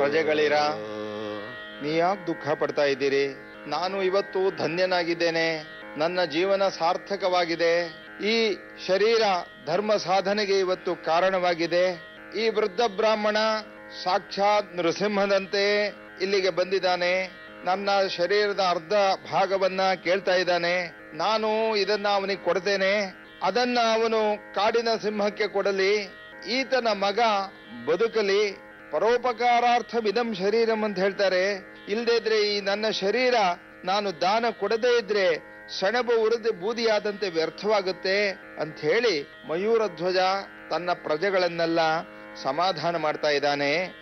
ಪ್ರಜೆಗಳಿರ ನೀ ಯಾಕೆ ದುಃಖ ಪಡ್ತಾ ಇದ್ದೀರಿ ನಾನು ಇವತ್ತು ಧನ್ಯನಾಗಿದ್ದೇನೆ ನನ್ನ ಜೀವನ ಸಾರ್ಥಕವಾಗಿದೆ ಈ ಶರೀರ ಧರ್ಮ ಸಾಧನೆಗೆ ಇವತ್ತು ಕಾರಣವಾಗಿದೆ ಈ ವೃದ್ಧ ಬ್ರಾಹ್ಮಣ ಸಾಕ್ಷಾತ್ ನೃಸಿಂಹದಂತೆ ಇಲ್ಲಿಗೆ ಬಂದಿದ್ದಾನೆ ನನ್ನ ಶರೀರದ ಅರ್ಧ ಭಾಗವನ್ನ ಕೇಳ್ತಾ ಇದ್ದಾನೆ ನಾನು ಇದನ್ನ ಅವನಿಗೆ ಕೊಡ್ತೇನೆ ಅದನ್ನ ಅವನು ಕಾಡಿನ ಸಿಂಹಕ್ಕೆ ಕೊಡಲಿ ಈತನ ಮಗ ಬದುಕಲಿ ಪರೋಪಕಾರಾರ್ಥ ವಿಧಂ ಶರೀರಂ ಅಂತ ಹೇಳ್ತಾರೆ ಇಲ್ದೇ ಇದ್ರೆ ಈ ನನ್ನ ಶರೀರ ನಾನು ದಾನ ಕೊಡದೇ ಇದ್ರೆ ಸೆಣಬ ಉರಿದು ಬೂದಿಯಾದಂತೆ ವ್ಯರ್ಥವಾಗುತ್ತೆ ಅಂತ ಹೇಳಿ ಮಯೂರ ಧ್ವಜ ತನ್ನ ಪ್ರಜೆಗಳನ್ನೆಲ್ಲ ಸಮಾಧಾನ ಮಾಡ್ತಾ ಇದ್ದಾನೆ